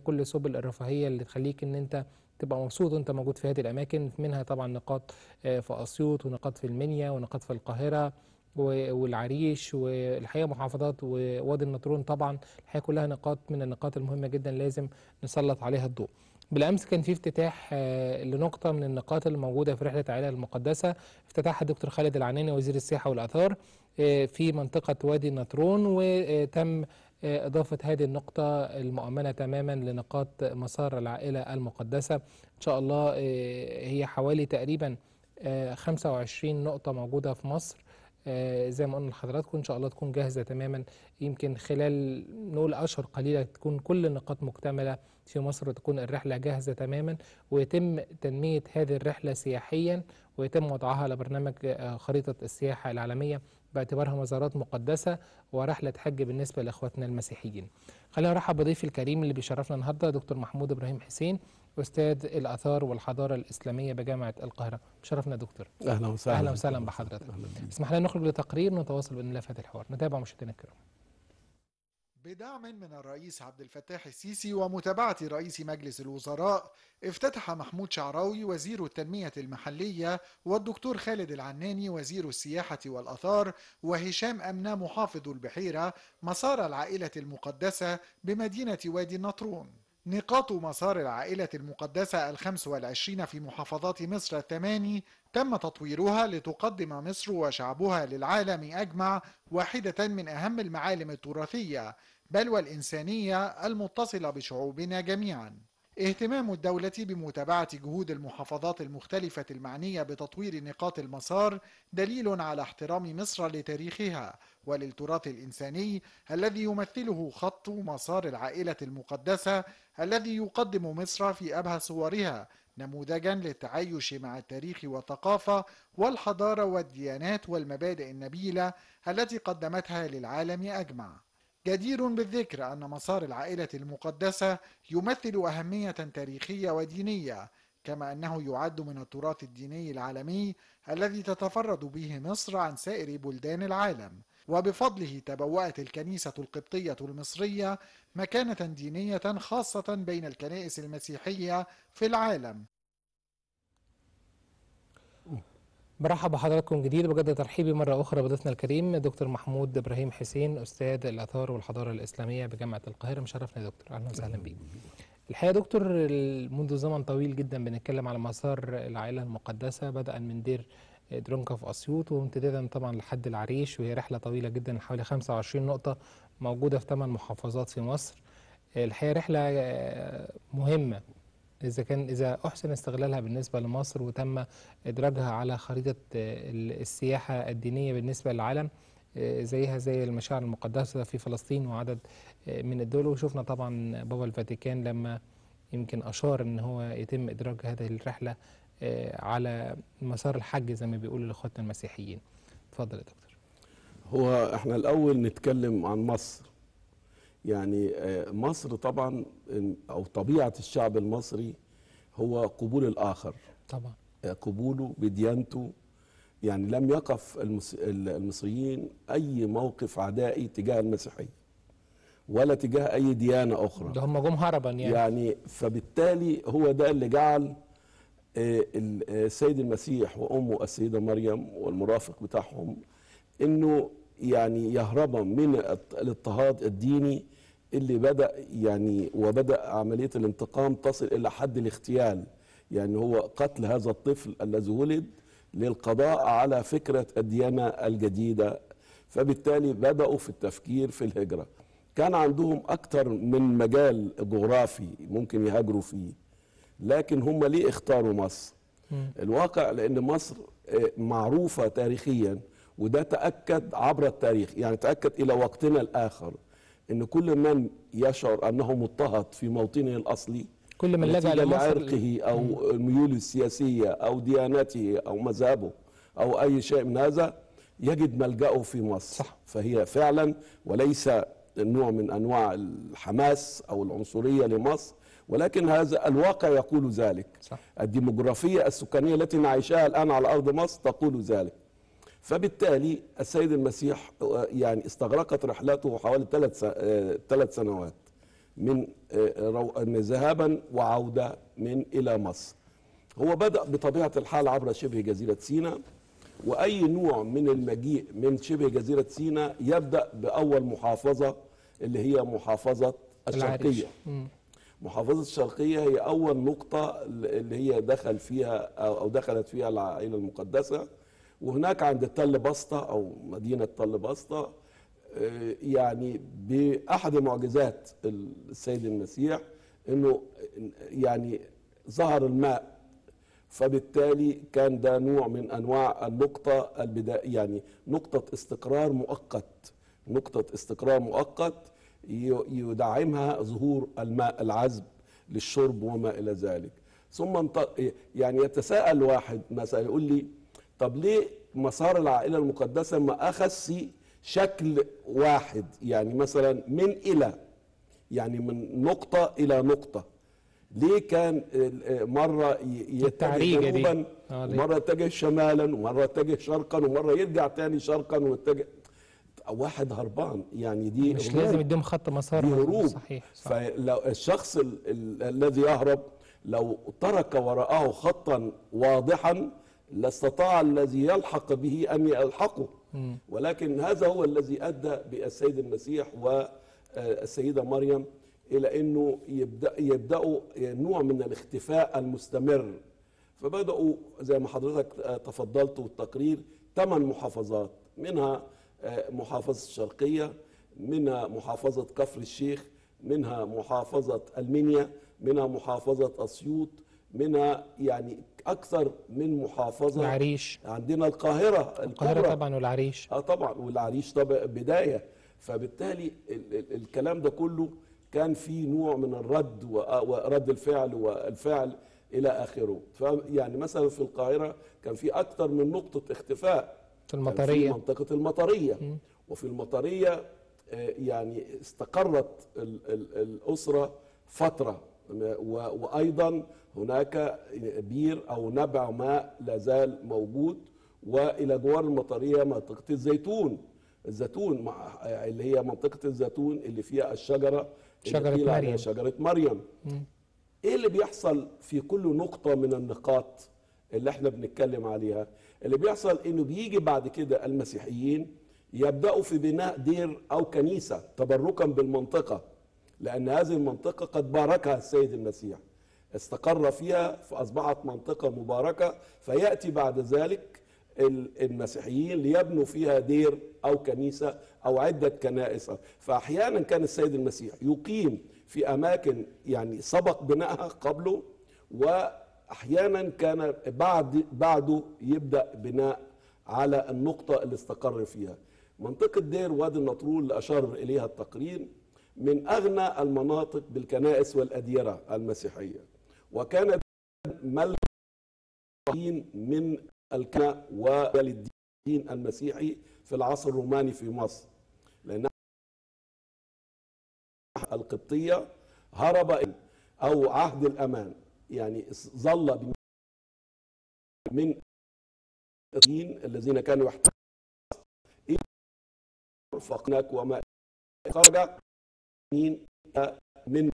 كل سبل الرفاهيه اللي تخليك ان انت تبقى مبسوط وانت موجود في هذه الاماكن منها طبعا نقاط آه، في اسيوط ونقاط في المنيا ونقاط في القاهره و- والعريش والحقيقه محافظات ووادي النطرون طبعا الحقيقه كلها نقاط من النقاط المهمه جدا لازم نسلط عليها الضوء. بالامس كان في افتتاح آه، لنقطه من النقاط اللي موجوده في رحله العائله المقدسه افتتحها الدكتور خالد العناني وزير السياحه والاثار آه، في منطقه وادي النطرون وتم آه، إضافة هذه النقطة المؤمنة تماما لنقاط مسار العائلة المقدسة إن شاء الله آه، هي حوالي تقريبا آه، 25 نقطة موجودة في مصر آه، زي ما قلنا لحضراتكم ان شاء الله تكون جاهزه تماما يمكن خلال نقول اشهر قليله تكون كل النقاط مكتمله في مصر وتكون الرحله جاهزه تماما ويتم تنميه هذه الرحله سياحيا ويتم وضعها على برنامج آه، خريطه السياحه العالميه باعتبارها مزارات مقدسه ورحله حج بالنسبه لاخواتنا المسيحيين. خلينا نرحب بضيفي الكريم اللي بيشرفنا النهارده دكتور محمود ابراهيم حسين استاذ الاثار والحضاره الاسلاميه بجامعه القاهره. شرفنا دكتور. اهلا وسهلا اهلا وسهلا بحضرتك. أهلا بيك. اسمح لنا نخرج لتقرير نتواصل باذن الله في هذا الحوار نتابع مشاهدينا الكرام بدعم من الرئيس عبد الفتاح السيسي ومتابعة رئيس مجلس الوزراء افتتح محمود شعراوي وزير التنمية المحلية والدكتور خالد العناني وزير السياحة والأثار وهشام أمنة محافظ البحيرة مسار العائلة المقدسة بمدينة وادي النطرون نقاط مسار العائلة المقدسة الخمس والعشرين في محافظات مصر الثماني تم تطويرها لتقدم مصر وشعبها للعالم أجمع واحدة من أهم المعالم التراثية بل والإنسانية المتصلة بشعوبنا جميعا اهتمام الدولة بمتابعة جهود المحافظات المختلفة المعنية بتطوير نقاط المسار دليل على احترام مصر لتاريخها وللتراث الإنساني الذي يمثله خط مسار العائلة المقدسة الذي يقدم مصر في أبهى صورها نموذجا للتعايش مع التاريخ والثقافة والحضارة والديانات والمبادئ النبيلة التي قدمتها للعالم أجمع جدير بالذكر أن مسار العائلة المقدسة يمثل أهمية تاريخية ودينية كما أنه يعد من التراث الديني العالمي الذي تتفرد به مصر عن سائر بلدان العالم وبفضله تبوأت الكنيسة القبطية المصرية مكانة دينية خاصة بين الكنائس المسيحية في العالم برحب بحضراتكم جديد بجد ترحيبي مرة أخرى بضيفنا الكريم دكتور محمود إبراهيم حسين أستاذ الآثار والحضارة الإسلامية بجامعة القاهرة مشرفنا يا دكتور أهلا وسهلا بيك الحقيقة يا دكتور ال- منذ زمن طويل جدا بنتكلم على مسار العائلة المقدسة بدءا من دير درونكا في أسيوط وامتدادا طبعا لحد العريش وهي رحلة طويلة جدا حوالي 25 نقطة موجودة في ثمان محافظات في مصر الحقيقة رحلة آه، مهمة إذا كان إذا أحسن استغلالها بالنسبة لمصر وتم إدراجها على خريطة آه، ال- السياحة الدينية بالنسبة للعالم آه، زيها زي المشاعر المقدسة في فلسطين وعدد آه، من الدول وشفنا طبعا بابا الفاتيكان لما يمكن أشار إن هو يتم إدراج هذه الرحلة آه، على مسار الحج زي ما بيقولوا لإخواتنا المسيحيين اتفضل يا دكتور هو احنا الاول نتكلم عن مصر يعني آه، مصر طبعا إن- او طبيعه الشعب المصري هو قبول الاخر طبعا آه، قبوله بديانته يعني لم يقف المس- ال- المصريين اي موقف عدائي تجاه المسيحيه ولا تجاه اي ديانه اخرى ده هم جم هربا يعني, يعني فبالتالي هو ده اللي جعل آه، ال- آه، السيد المسيح وامه السيده مريم والمرافق بتاعهم انه يعني يهربا من الت- الاضطهاد الديني اللي بدا يعني وبدا عمليه الانتقام تصل الى حد الاغتيال يعني هو قتل هذا الطفل الذي ولد للقضاء على فكره الديانه الجديده فبالتالي بداوا في التفكير في الهجره كان عندهم اكثر من مجال جغرافي ممكن يهاجروا فيه لكن هم ليه اختاروا مصر مم. الواقع لان مصر آه، معروفه تاريخيا وده تاكد عبر التاريخ يعني تاكد الى وقتنا الاخر ان كل من يشعر انه مضطهد في موطنه الاصلي كل من لجأ نتيجة لمصر لعرقه او ميوله السياسيه او ديانته او مذهبه او اي شيء من هذا يجد ملجأه في مصر صح. فهي فعلا وليس نوع من انواع الحماس او العنصريه لمصر ولكن هذا الواقع يقول ذلك صح الديموغرافيه السكانيه التي نعيشها الان على ارض مصر تقول ذلك فبالتالي السيد المسيح آه، يعني استغرقت رحلته حوالي ثلاث ثلاث سنوات من آه، رو- من ذهابا وعوده من الى مصر هو بدا بطبيعه الحال عبر شبه جزيره سيناء واي نوع من المجيء من شبه جزيره سيناء يبدا باول محافظه اللي هي محافظه العريش. الشرقيه مم. محافظة الشرقية هي أول نقطة اللي هي دخل فيها أو أو دخلت فيها العائلة المقدسة وهناك عند تل بسطة أو مدينة تل بسطة آه، يعني بأحد معجزات السيد المسيح إنه يعني ظهر الماء فبالتالي كان ده نوع من انواع النقطه البدائيه يعني نقطه استقرار مؤقت نقطه استقرار مؤقت ي- يدعمها ظهور الماء العذب للشرب وما الى ذلك ثم انت- يعني يتساءل واحد مثلا يقول لي طب ليه مسار العائله المقدسه ما اخذش شكل واحد يعني مثلا من الى يعني من نقطه الى نقطه ليه كان ال- مرة ي- يتجه التعريجة دي. جنوبا آه، ليه؟ ومرة يتجه شمالا ومرة يتجه شرقا ومرة يرجع تاني شرقا ويتجه واحد هربان يعني دي مش هروب. لازم يديهم خط مسار دي هروب صحيح صح. فلو الشخص ال ال الذي يهرب لو ترك وراءه خطا واضحا لاستطاع الذي يلحق به ان يلحقه ولكن هذا هو الذي ادى بالسيد المسيح والسيده مريم الى انه يبدا يبداوا نوع من الاختفاء المستمر فبداوا زي ما حضرتك آه، تفضلت والتقرير ثمان محافظات منها آه، محافظه الشرقيه منها محافظه كفر الشيخ منها محافظه المنيا منها محافظه اسيوط منها يعني اكثر من محافظه العريش عندنا القاهره القاهرة الكبرى. طبعا والعريش اه طبعا والعريش طبعا بدايه فبالتالي ال ال الكلام ده كله كان فيه نوع من الرد و- ورد الفعل والفعل الى اخره فيعني مثلا في القاهره كان في اكثر من نقطه اختفاء في كان المطرية في منطقه المطريه وفي المطريه آه، يعني استقرت ال ال الاسره فتره و- وايضا هناك بير او نبع ماء لا زال موجود والى جوار المطريه منطقه الزيتون الزيتون مع- اللي هي منطقه الزيتون اللي فيها الشجره اللي شجرة قيل عليها مريم. شجره مريم ايه اللي بيحصل في كل نقطة من النقاط اللي احنا بنتكلم عليها اللي بيحصل انه بيجي بعد كده المسيحيين يبدأوا في بناء دير او كنيسة تبركا بالمنطقة لان هذه المنطقة قد باركها السيد المسيح استقر فيها فاصبحت منطقة مباركة فيأتي بعد ذلك ال- المسيحيين ليبنوا فيها دير او كنيسه او عده كنائس فاحيانا كان السيد المسيح يقيم في اماكن يعني سبق بنائها قبله واحيانا كان بعد بعده يبدا بناء على النقطه اللي استقر فيها منطقه دير وادي النطرون اللي اشار اليها التقرير من اغنى المناطق بالكنائس والاديره المسيحيه وكانت ملك من الكنى والدين المسيحي في العصر الروماني في مصر لأن القبطية هرب إلى- أو عهد الأمان يعني ظل من الدين الذين كانوا يحتاجون فقناك وما خرج من من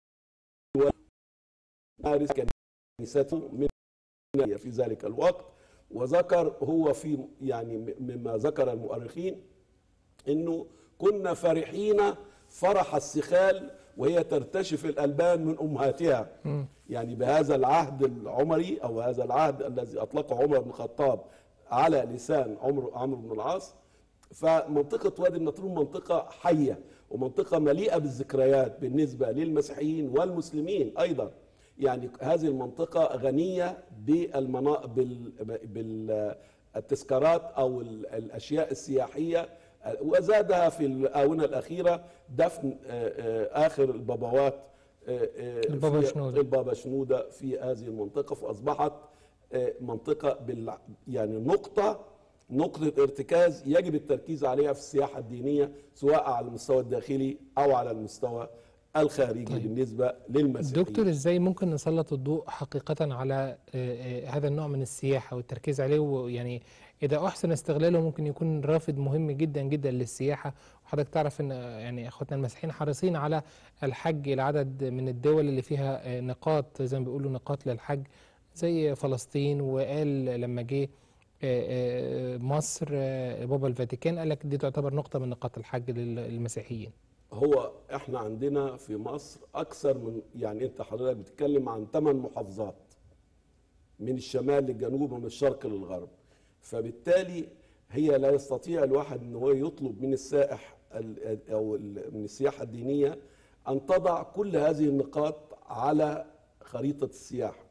مارس كنيسته من في ذلك الوقت وذكر هو في يعني مما ذكر المؤرخين انه كنا فرحين فرح السخال وهي ترتشف الالبان من امهاتها يعني بهذا العهد العمري او هذا العهد الذي اطلقه عمر بن الخطاب على لسان عمرو عمرو بن العاص فمنطقة وادي النطرون منطقة حية ومنطقة مليئة بالذكريات بالنسبة للمسيحيين والمسلمين أيضا يعني هذه المنطقة غنية بالمنا... بال... بالتذكارات أو ال- الأشياء السياحية وزادها في الآونة الأخيرة دفن آه، آه، آخر البابوات آه، آه، البابا في- شنودة. البابا شنودة في هذه المنطقة فأصبحت آه، منطقة بال... يعني نقطة نقطة ارتكاز يجب التركيز عليها في السياحة الدينية سواء على المستوى الداخلي أو على المستوى الخارجي طيب. بالنسبه للمسيحيين دكتور ازاي ممكن نسلط الضوء حقيقة على آه، آه، هذا النوع من السياحة والتركيز عليه ويعني إذا أحسن استغلاله ممكن يكون رافد مهم جدا جدا للسياحة وحضرتك تعرف إن آه، يعني إخواتنا المسيحيين حريصين على الحج إلى عدد من الدول اللي فيها آه، نقاط زي ما بيقولوا نقاط للحج زي فلسطين وقال لما جه آه، آه، مصر آه، بابا الفاتيكان قال لك دي تعتبر نقطة من نقاط الحج لل- للمسيحيين هو احنا عندنا في مصر اكثر من يعني انت حضرتك بتتكلم عن ثمان محافظات من الشمال للجنوب ومن الشرق للغرب فبالتالي هي لا يستطيع الواحد ان هو يطلب من السائح ال- او ال- من السياحه الدينيه ان تضع كل هذه النقاط على خريطه السياحه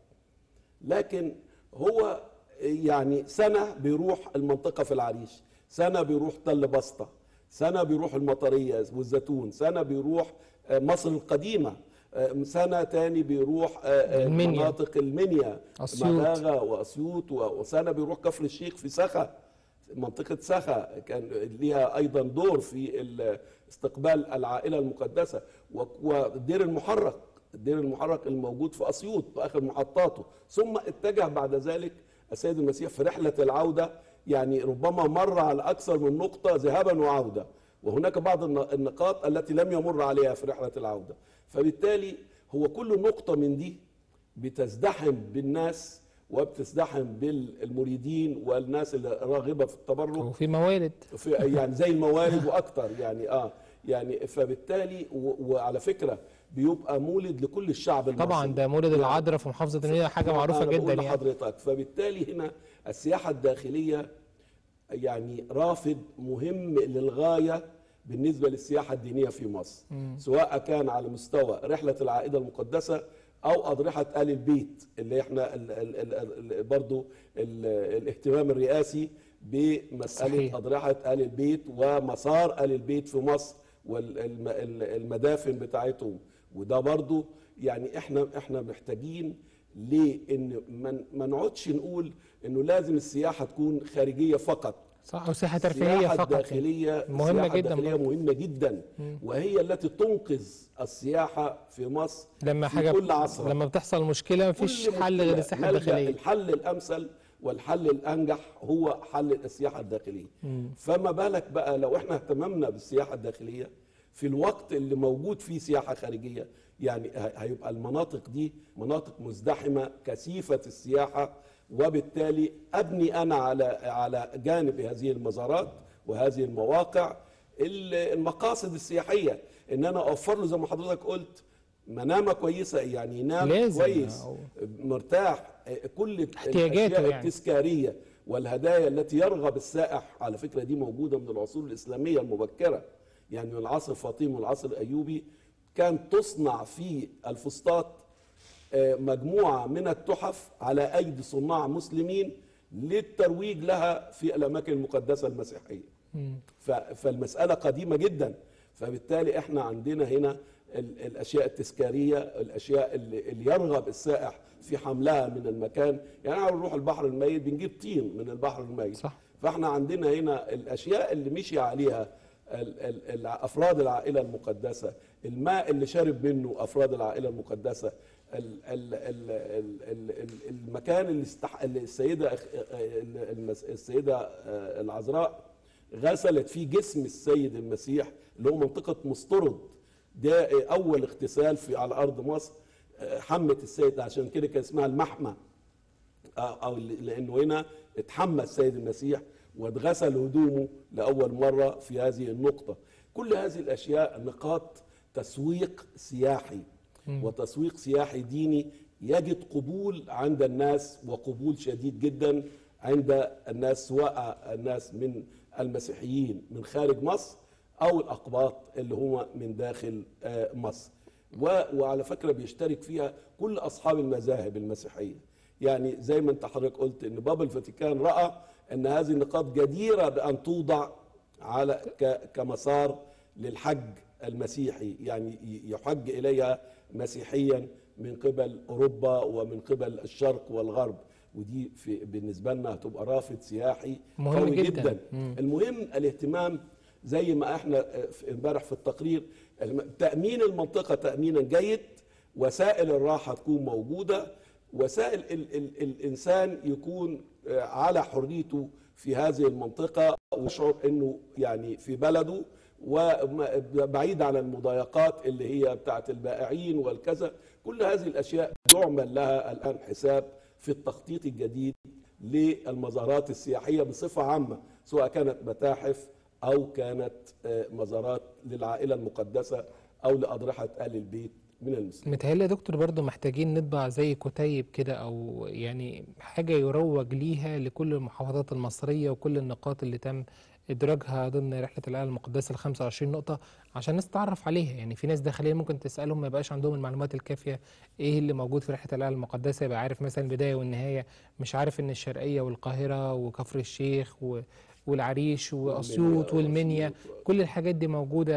لكن هو يعني سنة بيروح المنطقة في العريش سنة بيروح تل بسطة سنة بيروح المطرية والزيتون سنة بيروح آه، مصر القديمة آه، سنة تاني بيروح آه، آه، المنيا. مناطق المنيا أسيوط. ملاغة وأسيوط و- وسنة بيروح كفر الشيخ في سخا منطقة سخا كان ليها أيضا دور في ال- استقبال العائلة المقدسة و- ودير المحرق الدير المحرق الموجود في أسيوط في آخر محطاته ثم اتجه بعد ذلك السيد المسيح في رحلة العودة يعني ربما مر على أكثر من نقطة ذهابا وعودة وهناك بعض الن- النقاط التي لم يمر عليها في رحلة العودة فبالتالي هو كل نقطة من دي بتزدحم بالناس وبتزدحم بالمريدين والناس اللي راغبة في التبرك وفي موالد في يعني زي الموالد واكتر يعني اه يعني فبالتالي و- وعلى فكره بيبقى مولد لكل الشعب المصري طبعا ده مولد العذراء في محافظة المنيا حاجة معروفة أنا جدا بقول يعني لحضرتك فبالتالي هنا السياحه الداخليه يعني رافد مهم للغايه بالنسبه للسياحه الدينيه في مصر سواء كان على مستوى رحله العائده المقدسه او اضرحه ال البيت اللي احنا ال ال ال ال برضو ال الاهتمام الرئاسي بمساله صحيح. اضرحه ال البيت ومسار ال البيت في مصر والمدافن بتاعتهم وده برضو يعني احنا احنا محتاجين لان ما- ما نقعدش نقول انه لازم السياحه تكون خارجيه فقط صح أو سياحة ترفيهية السياحة فقط يعني. الداخلية مهمة السياحة جدا الداخلية برضه. مهمة جدا وهي التي تنقذ السياحة في مصر لما في حاجة كل عصر لما بتحصل مشكلة مفيش كل حل مشكلة غير السياحة نلجأ الداخلية الحل الامثل والحل الانجح هو حل السياحه الداخليه فما بالك بقى لو احنا اهتممنا بالسياحه الداخليه في الوقت اللي موجود فيه سياحه خارجيه يعني ه- هيبقى المناطق دي مناطق مزدحمه كثيفه السياحه وبالتالي ابني انا على على جانب هذه المزارات وهذه المواقع ال- المقاصد السياحيه ان انا اوفر له زي ما حضرتك قلت منامه كويسه يعني ينام لازم، كويس أو- مرتاح كل احتياجاته الاشياء يعني. التذكاريه والهدايا التي يرغب السائح على فكره دي موجوده من العصور الاسلاميه المبكره يعني من العصر الفاطمي والعصر الايوبي كان تصنع في الفسطاط آه، مجموعه من التحف على ايدي صناع مسلمين للترويج لها في الاماكن المقدسه المسيحيه ف- فالمسألة قديمة جدا فبالتالي احنا عندنا هنا ال- الأشياء التذكارية الأشياء اللي اللي يرغب السائح في حملها من المكان يعني احنا بنروح البحر الميت بنجيب طين من البحر الميت صح. فاحنا عندنا هنا الأشياء اللي مشي عليها ال- ال- ال- أفراد العائلة المقدسة الماء اللي شرب منه أفراد العائلة المقدسة ال- ال- ال- ال- ال- ال- المكان اللي, استح... اللي السيدة المس- السيدة آه، العذراء غسلت فيه جسم السيد المسيح اللي هو منطقة مسترد ده أول اغتسال في على أرض مصر آه، حمت السيد عشان كده كان اسمها المحمى آه، أو ل- لأنه هنا اتحمى السيد المسيح واتغسل هدومه لأول مرة في هذه النقطة كل هذه الأشياء نقاط تسويق سياحي وتسويق سياحي ديني يجد قبول عند الناس وقبول شديد جدا عند الناس سواء الناس من المسيحيين من خارج مصر او الاقباط اللي هم من داخل آه، مصر و- وعلى فكره بيشترك فيها كل اصحاب المذاهب المسيحيه يعني زي ما انت حضرتك قلت ان بابا الفاتيكان راى ان هذه النقاط جديره بان توضع على ك- كمسار للحج المسيحي يعني ي- يحج اليها مسيحيا من قبل اوروبا ومن قبل الشرق والغرب ودي في بالنسبه لنا هتبقى رافد سياحي مهم قوي جداً. جدا, جداً. مم. المهم الاهتمام زي ما احنا في- امبارح في التقرير الم- تامين المنطقه تامينا جيد وسائل الراحه تكون موجوده وسائل ال ال الانسان يكون آه، على حريته في هذه المنطقه ويشعر انه يعني في بلده وبعيد عن المضايقات اللي هي بتاعت البائعين والكذا كل هذه الاشياء يعمل لها الان حساب في التخطيط الجديد للمزارات السياحيه بصفه عامه سواء كانت متاحف او كانت آه، مزارات للعائله المقدسه او لاضرحه ال البيت من المسلمين متهيألي يا دكتور برضو محتاجين نطبع زي كتيب كده او يعني حاجة يروج ليها لكل المحافظات المصرية وكل النقاط اللي تم ادراجها ضمن رحلة الآية المقدسة ال 25 نقطة عشان الناس تتعرف عليها يعني في ناس داخليا ممكن تسألهم ما يبقاش عندهم المعلومات الكافية ايه اللي موجود في رحلة الآية المقدسة يبقى عارف مثلا البداية والنهاية مش عارف ان الشرقية والقاهرة وكفر الشيخ و والعريش واسيوط والمنيا وأسيوط. كل الحاجات دي موجودة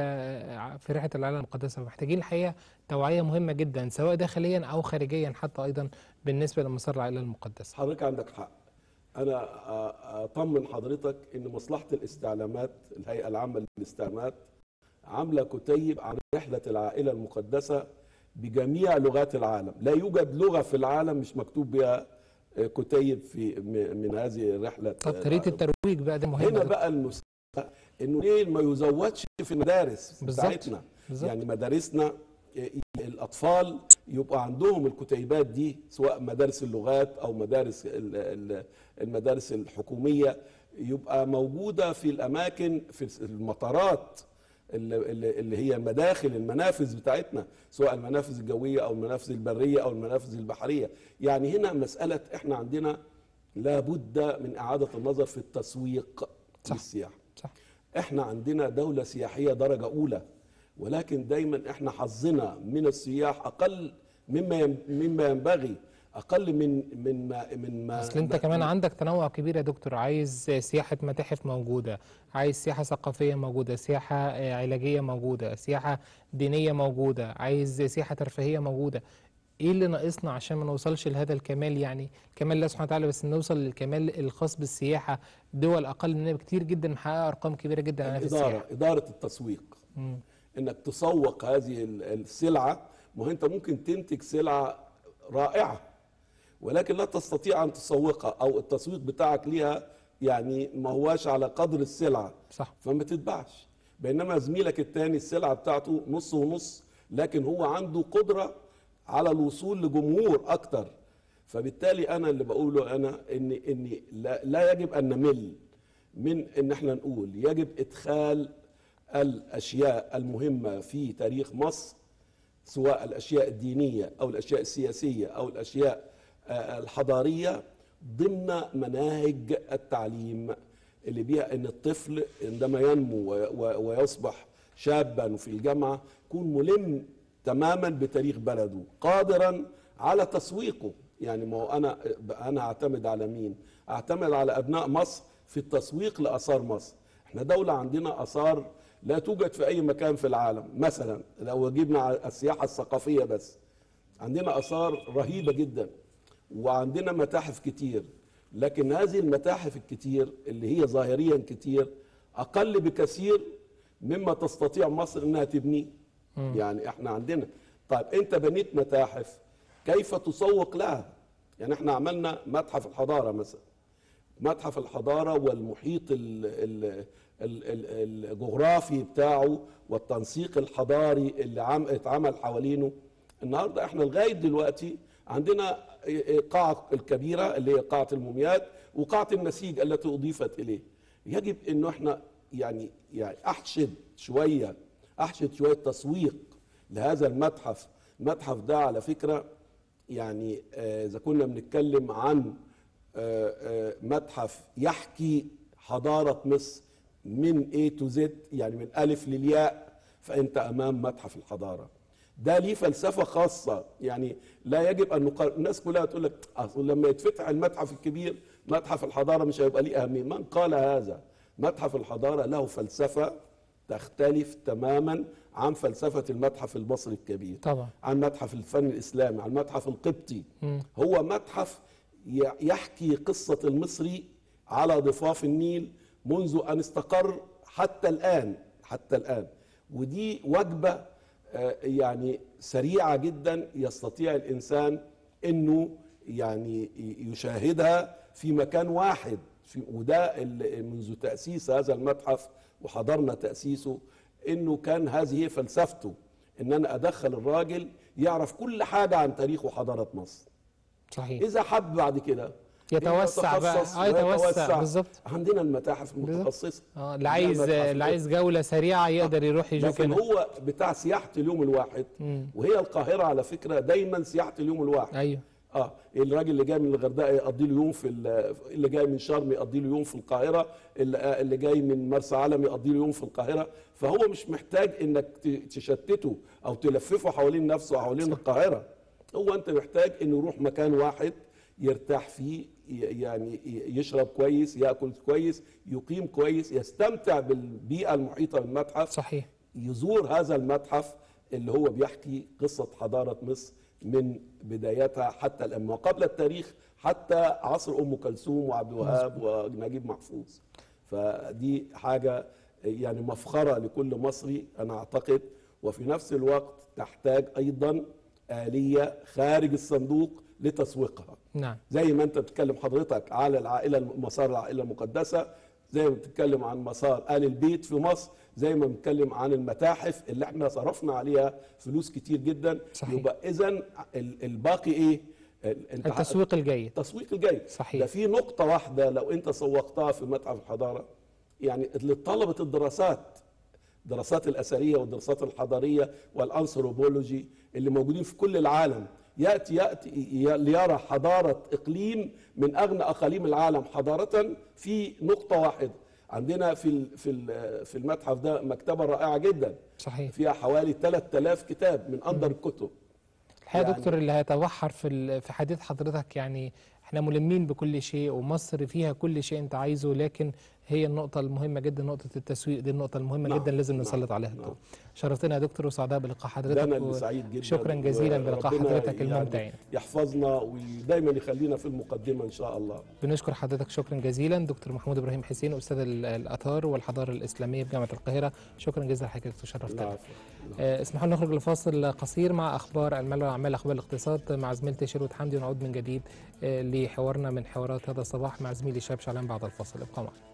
في رحلة العالم المقدسة فمحتاجين الحقيقة توعية مهمة جدا سواء داخليا أو خارجيا حتى أيضا بالنسبة لمسار العائلة المقدسة حضرتك عندك حق انا أ- اطمن حضرتك ان مصلحه الاستعلامات الهيئه العامه للاستعلامات عامله كتيب عن رحله العائله المقدسه بجميع لغات العالم لا يوجد لغه في العالم مش مكتوب بها آه، كتيب في م- من هذه الرحله طب طريقة الترويج بقى ده مهم هنا بقى المساء انه ليه ما يزودش في المدارس بالظبط. بتاعتنا بالظبط. يعني مدارسنا ي- الاطفال يبقى عندهم الكتيبات دي سواء مدارس اللغات او مدارس ال- ال- المدارس الحكوميه يبقى موجوده في الاماكن في المطارات اللي, اللي اللي هي المداخل المنافذ بتاعتنا سواء المنافذ الجويه او المنافذ البريه او المنافذ البحريه يعني هنا مساله احنا عندنا لابد من اعاده النظر في التسويق صح. للسياحه صح احنا عندنا دولة سياحية درجة أولى ولكن دايما احنا حظنا من السياح أقل مما ين- مما ينبغي أقل من من ما من ما أصل أنت ما- كمان عندك تنوع كبير يا دكتور عايز سياحة متاحف موجودة عايز سياحة ثقافية موجودة سياحة آه، علاجية موجودة سياحة دينية موجودة عايز سياحة ترفيهية موجودة ايه اللي ناقصنا عشان ما نوصلش لهذا الكمال يعني كمال الله سبحانه وتعالى بس نوصل للكمال الخاص بالسياحة دول أقل مننا بكتير جدا محققة أرقام كبيرة جدا على في الإدارة السياحة إدارة التسويق مم. إنك تسوق هذه ال- السلعة ما هو أنت ممكن تنتج سلعة رائعة ولكن لا تستطيع أن تسوقها أو التسويق بتاعك ليها يعني ما هواش على قدر السلعة صح فما تتباعش بينما زميلك التاني السلعة بتاعته نص ونص لكن هو عنده قدرة على الوصول لجمهور أكتر فبالتالي أنا اللي بقوله أنا إن إن لا, لا يجب أن نمل من إن إحنا نقول يجب إدخال الأشياء المهمة في تاريخ مصر سواء الاشياء الدينيه او الاشياء السياسيه او الاشياء آه، الحضاريه ضمن مناهج التعليم اللي بيها ان الطفل عندما ينمو و- و- ويصبح شابا في الجامعه يكون ملم تماما بتاريخ بلده قادرا على تسويقه يعني ما هو انا انا اعتمد على مين اعتمد على ابناء مصر في التسويق لاثار مصر احنا دوله عندنا اثار لا توجد في اي مكان في العالم مثلا لو جبنا على السياحه الثقافيه بس عندنا اثار رهيبه جدا وعندنا متاحف كتير لكن هذه المتاحف الكتير اللي هي ظاهريا كتير اقل بكثير مما تستطيع مصر انها تبنيه يعني احنا عندنا طيب انت بنيت متاحف كيف تسوق لها يعني احنا عملنا متحف الحضاره مثلا متحف الحضارة والمحيط ال ال ال ال الجغرافي بتاعه والتنسيق الحضاري اللي عم اتعمل حوالينه النهارده احنا لغايه دلوقتي عندنا قاعة الكبيرة اللي هي قاعة الموميات وقاعة النسيج التي أضيفت إليه يجب أنه احنا يعني يعني أحشد شوية أحشد شوية تسويق لهذا المتحف المتحف ده على فكرة يعني آه، إذا كنا بنتكلم عن آه، آه، متحف يحكي حضارة مصر من A to Z يعني من ألف للياء فأنت أمام متحف الحضارة ده ليه فلسفة خاصة يعني لا يجب أن نقارن الناس كلها تقول لك أصل لما يتفتح المتحف الكبير متحف الحضارة مش هيبقى ليه أهمية من قال هذا متحف الحضارة له فلسفة تختلف تماما عن فلسفة المتحف المصري الكبير طبعا عن متحف الفن الإسلامي عن المتحف القبطي مم. هو متحف ي- يحكي قصة المصري على ضفاف النيل منذ أن استقر حتى الان حتى الان ودي وجبه آه، يعني سريعه جدا يستطيع الانسان انه يعني ي- يشاهدها في مكان واحد في وده اللي منذ تاسيس هذا المتحف وحضرنا تاسيسه انه كان هذه هي فلسفته ان انا ادخل الراجل يعرف كل حاجه عن تاريخ وحضاره مصر صحيح اذا حب بعد كده يتوسع بقى يتخصص اه يتوسع ويتوسع. بالظبط عندنا المتاحف المتخصصه اه اللي عايز اللي عايز جوله سريعه يقدر يروح يشوف لكن هنا هو بتاع سياحه اليوم الواحد وهي القاهره على فكره دايما سياحه اليوم الواحد ايوه اه الراجل اللي جاي من الغردقه يقضي له يوم في ال- اللي جاي من شرم يقضي له يوم في القاهره اللي آه، اللي جاي من مرسى علم يقضي له يوم في القاهره فهو مش محتاج انك ت- تشتته او تلففه حوالين نفسه حوالين القاهره هو انت محتاج انه يروح مكان واحد يرتاح فيه ي- يعني ي- يشرب كويس ياكل كويس يقيم كويس يستمتع بالبيئه المحيطه بالمتحف صحيح يزور هذا المتحف اللي هو بيحكي قصة حضارة مصر من بدايتها حتى الآن وقبل التاريخ حتى عصر أم كلثوم وعبد الوهاب ونجيب محفوظ فدي حاجة يعني مفخرة لكل مصري أنا أعتقد وفي نفس الوقت تحتاج أيضا آلية خارج الصندوق لتسويقها نعم زي ما انت بتتكلم حضرتك على العائله مسار العائله المقدسه زي ما بتتكلم عن مسار ال البيت في مصر زي ما بنتكلم عن المتاحف اللي احنا صرفنا عليها فلوس كتير جدا صحيح. يبقى اذا الباقي ايه ال- انت التسويق الجيد التسويق الجيد صحيح. ده في نقطه واحده لو انت سوقتها في متحف الحضاره يعني لطلبه الدراسات الدراسات الاثريه والدراسات الحضاريه والانثروبولوجي اللي موجودين في كل العالم ياتي ياتي ي- ليرى حضاره اقليم من اغنى اقاليم العالم حضاره في نقطه واحده عندنا في ال- في ال- في المتحف ده مكتبه رائعه جدا صحيح فيها حوالي 3000 كتاب من اندر الكتب الحقيقه يعني- دكتور اللي هيتبحر في ال- في حديث حضرتك يعني احنا ملمين بكل شيء ومصر فيها كل شيء انت عايزه لكن هي النقطة المهمة جدا نقطة التسويق دي النقطة المهمة نعم، جدا لازم نعم، نسلط عليها نعم. الضوء شرفتنا يا دكتور وسعداء بلقاء حضرتك ده انا اللي و- سعيد جدا شكرا جزيلا بلقاء وربنا حضرتك يعني الممتع يعني. يحفظنا ودايما يخلينا في المقدمه ان شاء الله بنشكر حضرتك شكرا جزيلا دكتور محمود ابراهيم حسين استاذ ال- الاثار والحضاره الاسلاميه بجامعه القاهره شكرا جزيلا حضرتك تشرفتنا العفو. آه، اسمحوا لنا نخرج لفاصل قصير مع اخبار المال واعمال اخبار الاقتصاد مع زميلتي شيروت حمدي ونعود من جديد آه، لحوارنا من حوارات هذا الصباح مع زميلي شاب شعلان بعد الفاصل ابقى معنا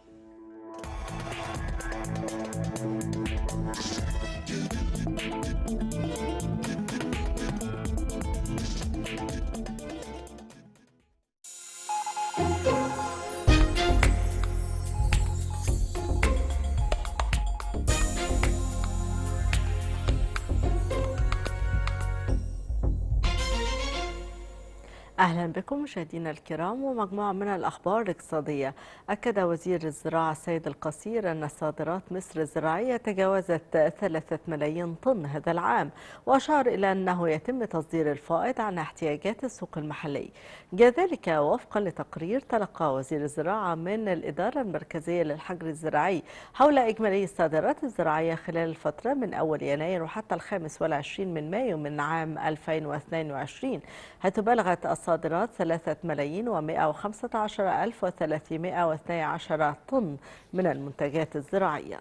أهلا بكم مشاهدينا الكرام ومجموعة من الأخبار الاقتصادية أكد وزير الزراعة السيد القصير أن صادرات مصر الزراعية تجاوزت ثلاثة ملايين طن هذا العام وأشار إلى أنه يتم تصدير الفائض عن احتياجات السوق المحلي جاء ذلك وفقا لتقرير تلقى وزير الزراعة من الإدارة المركزية للحجر الزراعي حول إجمالي الصادرات الزراعية خلال الفترة من أول يناير وحتى الخامس والعشرين من مايو من عام 2022 حيث بلغت الصادرات ثلاثة ملايين ومائة وخمسة عشر ألف وثلاثمائة واثني عشر طن من المنتجات الزراعية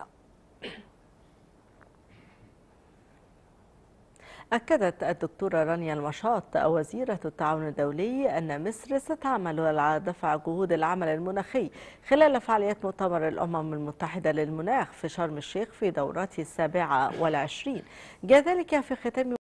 أكدت الدكتورة رانيا المشاط وزيرة التعاون الدولي أن مصر ستعمل على دفع جهود العمل المناخي خلال فعاليات مؤتمر الأمم المتحدة للمناخ في شرم الشيخ في دورته السابعة والعشرين جاء ذلك في ختام